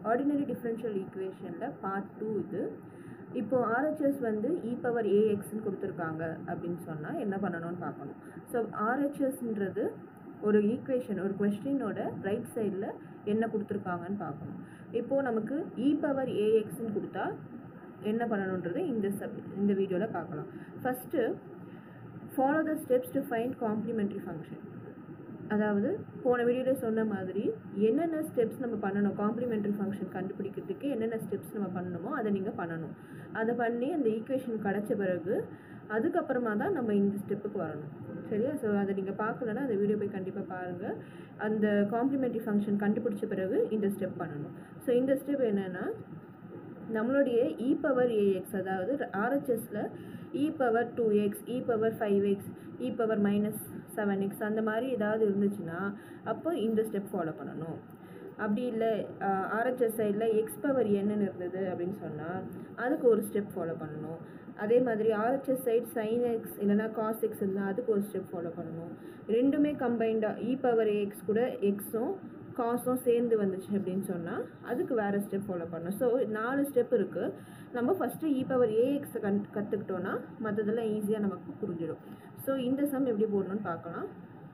ordinary differential ஈக்குவேஷனில் part two இது இப்போ ஆர்ஹெச்எஸ் வந்து இ பவர் ஏஎக்ஸ்ன்னு கொடுத்துருக்காங்க அப்படின்னு சொன்னால் என்ன பண்ணணும்னு பார்க்கணும் ஸோ ஆர்ஹெச்எஸ்ன்றது ஒரு ஈக்குவேஷன் ஒரு கொஸ்டினோட ரைட் சைடில் என்ன கொடுத்துருக்காங்கன்னு பார்க்கணும் இப்போது நமக்கு இ பவர் ஏஎக்ஸ்ன்னு கொடுத்தா என்ன பண்ணணுன்றது இந்த சப் இந்த வீடியோவில் பார்க்கலாம் first follow the steps to find complementary function அதாவது போன வீடியோவில் சொன்ன மாதிரி என்னென்ன ஸ்டெப்ஸ் நம்ம பண்ணணும் காம்ப்ளிமெண்ட்ரி ஃபங்க்ஷன் கண்டுபிடிக்கிறதுக்கு என்னென்ன ஸ்டெப்ஸ் நம்ம பண்ணணுமோ அதை நீங்கள் பண்ணணும் அதை பண்ணி அந்த ஈக்குவேஷன் கிடச்ச பிறகு அதுக்கப்புறமா தான் நம்ம இந்த ஸ்டெப்புக்கு வரணும் சரியா ஸோ அதை நீங்கள் பார்க்கலன்னா அந்த வீடியோ போய் கண்டிப்பாக பாருங்கள் அந்த காம்ப்ளிமெண்ட்ரி ஃபங்க்ஷன் கண்டுபிடிச்ச பிறகு இந்த ஸ்டெப் பண்ணணும் ஸோ இந்த ஸ்டெப் என்னென்னா நம்மளுடைய இ பவர் ஏஎக்ஸ் அதாவது ஆர்ஹெச்எஸில் e power two x e power five x e power minus seven x அந்த மாதிரி ஏதாவது இருந்துச்சுன்னா அப்போ இந்த ஸ்டெப் ஃபாலோ பண்ணணும் அப்படி இல்லை ஆர்ஹெச்எஸ் சைடில் எக்ஸ் பவர் என்னன்னு இருந்தது அப்படின்னு சொன்னால் அதுக்கு ஒரு ஸ்டெப் ஃபாலோ பண்ணணும் அதே மாதிரி ஆர்ஹெச்எஸ் சைட் சைன் எக்ஸ் இல்லைனா காஸ் எக்ஸ் இருந்தால் அதுக்கு ஒரு ஸ்டெப் ஃபாலோ பண்ணணும் ரெண்டுமே கம்பைண்டாக இ பவர் ஏஎக்ஸ் கூட எக்ஸும் காசும் சேர்ந்து வந்துச்சு அப்படின்னு சொன்னால் அதுக்கு வேறு ஸ்டெப் ஃபாலோ பண்ணணும் ஸோ நாலு ஸ்டெப் இருக்குது நம்ம ஃபஸ்ட்டு இ பவர் ஏஎக்ஸை கண் கற்றுக்கிட்டோன்னா மற்றதெல்லாம் ஈஸியாக நமக்கு புரிஞ்சிடும் ஸோ இந்த சம் எப்படி போடணும்னு பார்க்கலாம்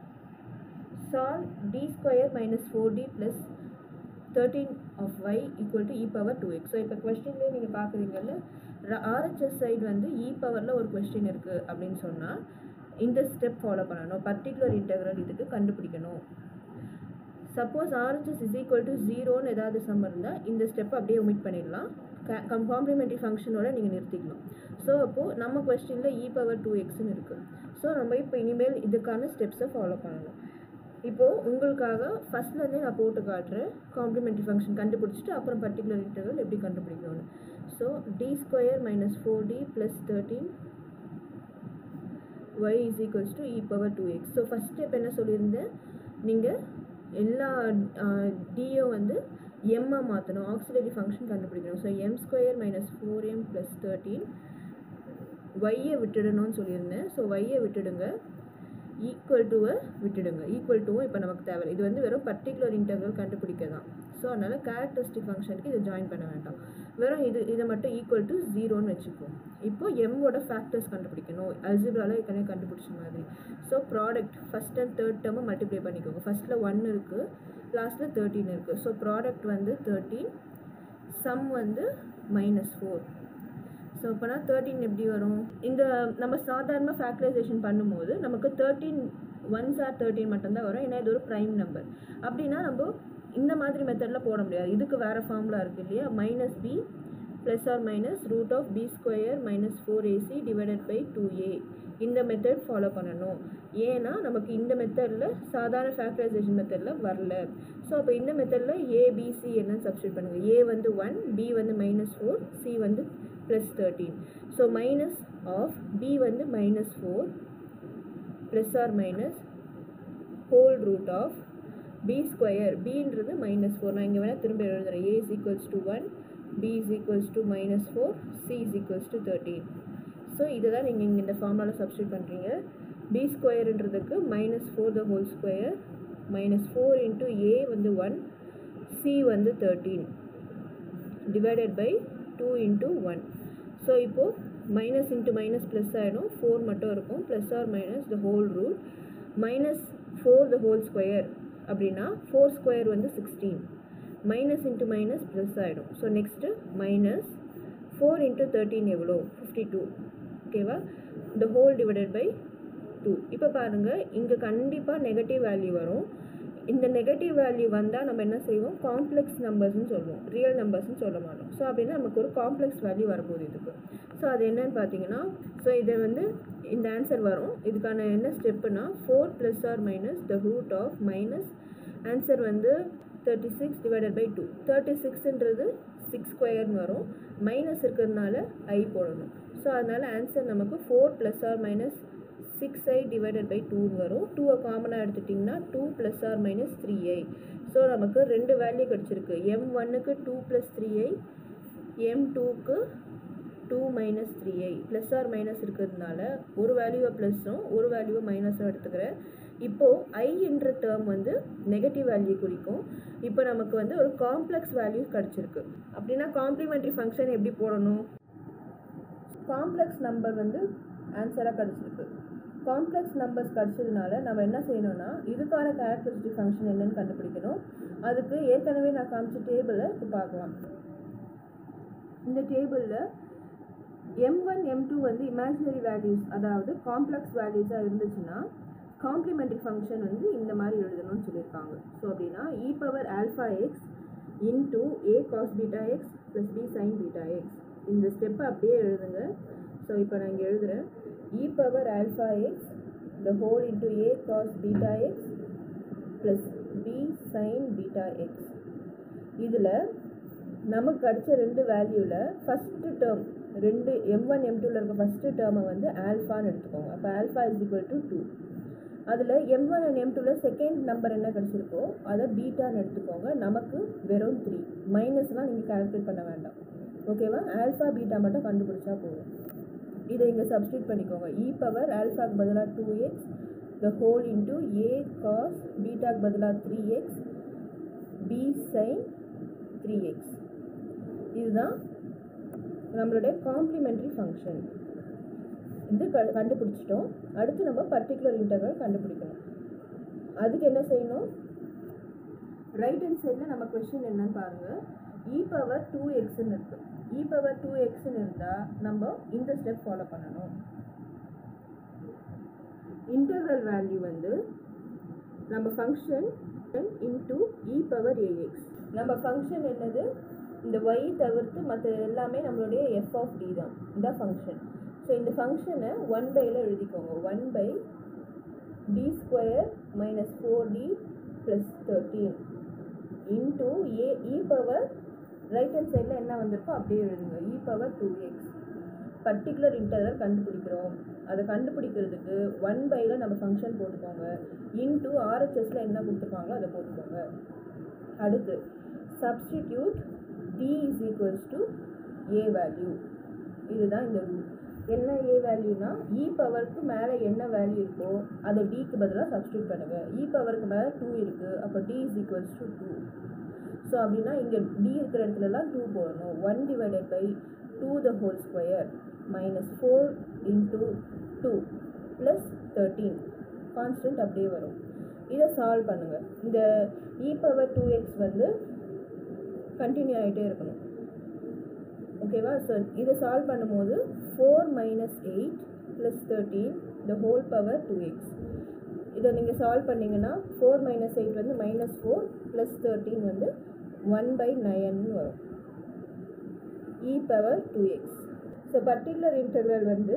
solve D square minus four D plus thirteen of y equal to e power two x so இப்போ கொஸ்டின்லேயே நீங்கள் பார்க்குறீங்கல்ல ஆர்ஹெச்எஸ் சைடு வந்து இ பவரில் ஒரு கொஸ்டின் இருக்குது அப்படின்னு சொன்னால் இந்த ஸ்டெப் ஃபாலோ பண்ணணும் பர்டிகுலர் இன்டெக்ரல் இதுக்கு கண்டுபிடிக்கணும் suppose RHS is equal to ஜீரோன்னு ஏதாவது சம் இருந்தால் இந்த ஸ்டெப் அப்படியே ஒமிட் பண்ணிடலாம் கம் காம்ப்ளிமெண்ட்ரி ஃபங்க்ஷனோட நீங்கள் நிறுத்திக்கலாம் ஸோ அப்போது நம்ம கொஸ்டினில் இ பவர் டூ எக்ஸ்னு இருக்குது ஸோ நம்ம இப்போ இனிமேல் இதுக்கான ஸ்டெப்ஸை ஃபாலோ பண்ணணும் இப்போது உங்களுக்காக ஃபஸ்ட்லேருந்தே நான் போட்டு காட்டுறேன் காம்ப்ளிமெண்ட்ரி ஃபங்க்ஷன் கண்டுபிடிச்சிட்டு அப்புறம் பர்டிகுலர் இன்டர்வல் எப்படி கண்டுபிடிக்கணும்னு so D square minus four D plus thirteen y is equals to e power two x so first step என்ன சொல்லியிருந்தேன் நீங்கள் எல்லா டியோ வந்து எம்மா மாற்றணும் ஆக்சிலரி ஃபங்க்ஷன் கண்டுபிடிக்கணும் so m square minus four m plus thirteen ஒய்யை விட்டுடணும்னு சொல்லியிருந்தேன் ஸோ ஒய்யை விட்டுடுங்க ஈக்குவல் டுவை விட்டுடுங்க ஈக்குவல் டுவும் இப்போ நமக்கு தேவை இது வந்து வெறும் பர்டிகுலர் இன்டர்வல் கண்டுபிடிக்க தான் ஸோ அதனால் கேரக்டரிஸ்டிக் ஃபங்க்ஷனுக்கு இதை ஜாயின் பண்ண வேண்டாம் வெறும் இது இதை மட்டும் ஈக்குவல் டு ஜீரோன்னு வச்சுப்போம் இப்போ எம்மோட ஃபேக்டர்ஸ் கண்டுபிடிக்கணும் அல்ஜிப்ராவில் ஏற்கனவே கண்டுபிடிச்ச மாதிரி so product first and third டேர்மை மல்டிப்ளை பண்ணிக்கோங்க ஃபஸ்ட்டில் ஒன் இருக்குது லாஸ்ட்டில் தேர்ட்டின் இருக்குது ஸோ ப்ராடக்ட் வந்து தேர்ட்டீன் சம் வந்து மைனஸ் ஃபோர் ஸோ இப்போனா தேர்ட்டின் எப்படி வரும் இந்த நம்ம சாதாரண ஃபேக்டரைசேஷன் பண்ணும்போது நமக்கு தேர்ட்டீன் ஒன்ஸ் ஆர் தேர்ட்டின் மட்டும்தான் வரும் ஏன்னா இது ஒரு ப்ரைம் நம்பர் அப்படின்னா நம்ம இந்த மாதிரி மெத்தடில் போட முடியாது இதுக்கு வேறு ஃபார்முலா இருக்குது இல்லையா minus b plus or minus root of b square minus four a c divided by two a இந்த மெத்தட் ஃபாலோ பண்ணணும் ஏன்னா நமக்கு இந்த மெத்தடில் சாதாரண ஃபேக்டரைசேஷன் மெத்தடில் வரல ஸோ அப்போ இந்த மெத்தடில் ஏபிசி என்னன்னு சப்ஸ்டியூட் பண்ணுங்கள் ஏ வந்து ஒன் பி வந்து மைனஸ் ஃபோர் சி வந்து plus thirteen so minus of b வந்து minus four plus or minus whole root of b square பின்றது மைனஸ் ஃபோர் நான் இங்கே வேணால் திரும்ப எழுதுகிறேன் a is equals to one b is equals to minus four c is equals to thirteen so இதை தான் நீங்கள் இங்கே இந்த ஃபார்முலாவில் சப்ஸ்டியூட் பண்ணுறீங்க பி ஸ்கொயருன்றதுக்கு minus four the whole square minus four into a வந்து ஒன் சி வந்து thirteen divided by two into one so இப்போது மைனஸ் இன்ட்டு மைனஸ் ப்ளஸ் ஆகிடும் ஃபோர் மட்டும் இருக்கும் plus or minus the whole root minus four the whole square அப்படின்னா four square வந்து sixteen minus into minus plus ஆகிடும் so next minus four into thirteen எவ்வளோ fifty two ஓகேவா the whole divided by two இப்போ பாருங்கள் இங்கே கண்டிப்பாக negative value வரும் இந்த நெகட்டிவ் வேல்யூ வந்தால் நம்ம என்ன செய்வோம் காம்ப்ளெக்ஸ் நம்பர்ஸ்னு சொல்லுவோம் ரியல் நம்பர்ஸ்னு சொல்ல மாட்டோம் ஸோ அப்படின்னா நமக்கு ஒரு காம்ப்ளெக்ஸ் வேல்யூ வரப்போகுது இதுக்கு ஸோ அது என்னன்னு பார்த்தீங்கன்னா ஸோ இதை வந்து இந்த ஆன்சர் வரும் இதுக்கான என்ன ஸ்டெப்புனா four plus or minus the root of minus answer வந்து thirty six divided by two thirty சிக்ஸ்ன்றது சிக்ஸ் ஸ்கொயர்னு வரும் மைனஸ் இருக்கிறதுனால ஐ போடணும் ஸோ அதனால் ஆன்சர் நமக்கு four plus or minus six i divided by டூன்னு வரும் டூவை காமனாக எடுத்துட்டிங்கன்னா two plus or minus three i so நமக்கு ரெண்டு வேல்யூ கிடச்சிருக்கு எம் ஒன்னுக்கு two plus three i m டூக்கு two minus three i plus or minus இருக்கிறதுனால ஒரு வேல்யூவை ப்ளஸ்ஸும் ஒரு வேல்யூவை மைனஸும் எடுத்துக்கிறேன் இப்போது ஐ என்ற டேர்ம் வந்து நெகட்டிவ் வேல்யூ குறிக்கும் இப்போ நமக்கு வந்து ஒரு காம்ப்ளெக்ஸ் வேல்யூ கிடச்சிருக்கு அப்படின்னா காம்ப்ளிமெண்ட்ரி ஃபங்க்ஷன் எப்படி போடணும் காம்ப்ளெக்ஸ் நம்பர் வந்து ஆன்சராக கிடச்சிருக்கு காம்ப்ளெக்ஸ் நம்பர்ஸ் கிடச்சதுனால நம்ம என்ன செய்யணும்னா இதுக்கான கேரக்டரிஸ்டிக் ஃபங்க்ஷன் என்னன்னு கண்டுபிடிக்கணும் அதுக்கு ஏற்கனவே நான் காமிச்ச டேபிளை இப்போ பார்க்கலாம் இந்த டேபிளில் எம் ஒன் எம் டூ வந்து இமேஜினரி வேல்யூஸ் அதாவது காம்ப்ளெக்ஸ் வேல்யூஸாக இருந்துச்சுன்னா காம்ப்ளிமெண்ட்ரி ஃபங்க்ஷன் வந்து இந்த மாதிரி எழுதணும்னு சொல்லியிருக்காங்க ஸோ அப்படின்னா e power alpha x into a cos beta x plus b sine beta x இந்த ஸ்டெப்பை அப்படியே எழுதுங்க ஸோ இப்போ நான் இங்கே எழுதுகிறேன் e power alpha x the whole into a cos beta x plus b sine beta x இதில் நமக்கு கிடைச்ச ரெண்டு வேல்யூவில் ஃபஸ்ட்டு டேர்ம் ரெண்டு எம் ஒன் எம் டூவில் இருக்க ஃபஸ்ட்டு டேர்மை வந்து ஆல்ஃபான்னு எடுத்துக்கோங்க அப்போ alpha is equal to two அதில் எம் ஒன் அண்ட் எம் டூவில் செகண்ட் நம்பர் என்ன கிடச்சிருக்கோ அதை பீட்டான்னு எடுத்துக்கோங்க நமக்கு வெறும் த்ரீ மைனஸ்லாம் நீங்கள் கால்குலேட் பண்ண வேண்டாம் ஓகேவா ஆல்ஃபா பீட்டா மட்டும் கண்டுபிடிச்சா போதும் இதை இங்கே சப்ஸ்டியூட் பண்ணிக்கோங்க இ பவர் ஆல்ஃபாக்கு பதிலாக two x the whole into a cos பீட்டாக்கு பதிலாக three x b sine three x இதுதான் நம்மளுடைய காம்ப்ளிமெண்ட்ரி ஃபங்க்ஷன் இது க கண்டுபிடிச்சிட்டோம் அடுத்து நம்ம பர்டிகுலர் இன்டர்வல் கண்டுபிடிக்கணும் அதுக்கு என்ன செய்யணும் ரைட் ஹேண்ட் சைடில் நம்ம கொஷின் என்னன்னு பாருங்கள் இ பவர் டூ எக்ஸ்ன்னு இருக்கு இ பவர் டூ எக்ஸ்ன்னு இருந்தால் நம்ம இந்த ஸ்டெப் ஃபாலோ பண்ணணும் இன்டர்வல் வேல்யூ வந்து நம்ம function into e power a x நம்ம ஃபங்க்ஷன் என்னது இந்த ஒய் தவிர்த்து மற்ற எல்லாமே நம்மளுடைய எஃப் ஆஃப் டி தான் இந்த ஃபங்க்ஷன் ஸோ இந்த ஃபங்க்ஷனை ஒன் பையில் எழுதிக்கோங்க one by t square minus four D plus thirteen into a e power right hand சைடில் என்ன வந்திருக்கோ அப்படியே எழுதுங்க e power two x particular interval கண்டுபிடிக்கிறோம் அதை கண்டுபிடிக்கிறதுக்கு ஒன் பையில் நம்ம ஃபங்க்ஷன் போட்டுக்கோங்க இன்டூ ஆர்ஹெச்எஸில் என்ன கொடுத்துருக்காங்களோ அதை போட்டுக்கோங்க அடுத்து substitute t is equals to a value இதுதான் இந்த ரூல் என்ன ஏ வேல்யூனா இ பவருக்கு மேலே என்ன வேல்யூ இருக்கோ அதை டிக்கு பதிலாக சப்ஸ்டியூட் பண்ணுங்கள் இ பவருக்கு மேலே டூ இருக்குது அப்போ t is equals to two so அப்படின்னா இங்கே டி இருக்கிற இடத்துலலாம் டூ போடணும் one divided by two the whole square minus four into two plus thirteen constant அப்படியே வரும் இதை சால்வ் பண்ணுங்கள் இந்த இ பவர் டூ எக்ஸ் வந்து கண்டினியூ ஆகிட்டே இருக்கணும் ஓகேவா ஸோ இதை சால்வ் பண்ணும்போது four minus eight plus thirteen the whole power two x இதை நீங்கள் சால்வ் பண்ணிங்கன்னா ஃபோர் மைனஸ் எயிட் வந்து மைனஸ் ஃபோர் ப்ளஸ் தேர்ட்டீன் வந்து ஒன் பை நயன்னு வரும் e power two x so particular integral வந்து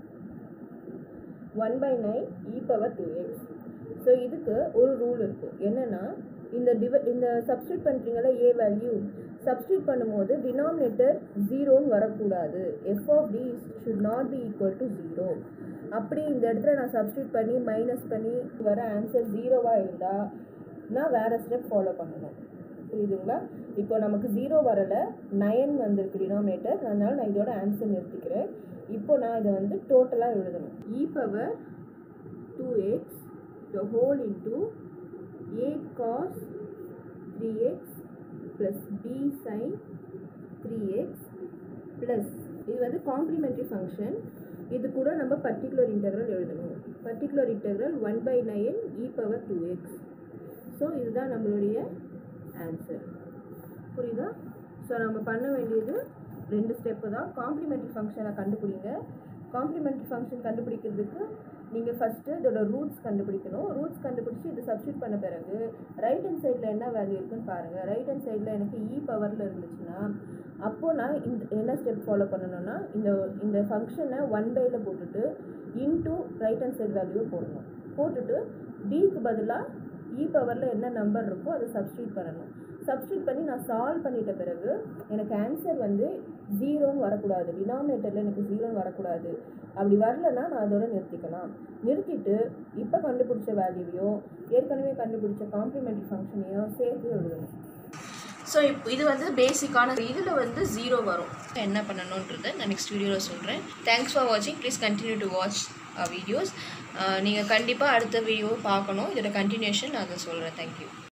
one by nine e power two x so இதுக்கு ஒரு ரூல் இருக்குது என்னென்னா இந்த டிவ இந்த சப்ஸ்டியூட் பண்ணுறீங்களா ஏ வேல்யூ சப்ஸ்டியூட் பண்ணும்போது டினாமினேட்டர் ஜீரோன்னு வரக்கூடாது f of t should not be equal to zero அப்படி இந்த இடத்துல நான் சப்ஸ்டியூட் பண்ணி மைனஸ் பண்ணி வர ஆன்சர் ஜீரோவாக இருந்தால் நான் வேறு ஸ்டெப் ஃபாலோ பண்ணணும் புரியுதுங்களா இப்போ நமக்கு ஜீரோ வரலை நயன் வந்திருக்கு டினாமினேட்டர் அதனால் நான் இதோட ஆன்சர் நிறுத்திக்கிறேன் இப்போ நான் இதை வந்து டோட்டலாக எழுதணும் e power two x the whole into a cos 3x plus b sin 3x plus இது வந்து காம்ப்ளிமெண்ட்ரி ஃபங்க்ஷன் இது கூட நம்ம பர்டிகுலர் இன்டெக்ரல் எழுதணும் particular integral one by nine e power two x so இதுதான் நம்மளுடைய ஆன்சர் புரியுதா ஸோ நம்ம பண்ண வேண்டியது ரெண்டு ஸ்டெப்பு தான் காம்ப்ளிமெண்ட்ரி ஃபங்க்ஷனை கண்டுபிடிங்க காம்ப்ளிமெண்ட்ரி ஃபங்க்ஷன் கண்டுபிடிக்கிறதுக்கு நீங்கள் ஃபஸ்ட்டு இதோட ரூட்ஸ் கண்டுபிடிக்கணும் ரூட்ஸ் கண்டுபிடிச்சி இதை சப்ஸ்டியூட் பண்ண பிறகு ரைட் ஹேண்ட் சைடில் என்ன வேல்யூ இருக்குன்னு பாருங்கள் ரைட் ஹேண்ட் சைடில் எனக்கு இ பவரில் இருந்துச்சுன்னா அப்போது நான் இந்த என்ன ஸ்டெப் ஃபாலோ பண்ணணும்னா இந்த இந்த ஃபங்க்ஷனை ஒன் பையில் போட்டுட்டு இன்டூ ரைட் ஹேண்ட் சைடு வேல்யூவை போடணும் போட்டுட்டு டிக்கு பதிலாக இ பவரில் என்ன நம்பர் இருக்கோ அதை சப்ஸ்டியூட் பண்ணணும் சப்ஸ்டியூட் பண்ணி நான் சால்வ் பண்ணிட்ட பிறகு எனக்கு ஆன்சர் வந்து ஜீரோன்னு வரக்கூடாது டினாமினேட்டரில் எனக்கு ஜீரோன்னு வரக்கூடாது அப்படி வரலன்னா நான் அதோட நிறுத்திக்கலாம் நிறுத்திட்டு இப்போ கண்டுபிடிச்ச வேல்யூவையோ ஏற்கனவே கண்டுபிடிச்ச காம்ப்ளிமெண்ட்ரி ஃபங்க்ஷனையோ சேர்த்து எழுதணும் ஸோ இப்போ இது வந்து பேசிக்கான இதில் வந்து ஜீரோ வரும் என்ன பண்ணணுன்றதை நான் நெக்ஸ்ட் வீடியோவில் சொல்கிறேன் தேங்க்ஸ் ஃபார் வாட்சிங் please continue to watch videos நீங்கள் கண்டிப்பாக அடுத்த வீடியோ பார்க்கணும் இதோட கண்டினியூஷன் நான் அதை சொல்கிறேன் தேங்க்யூ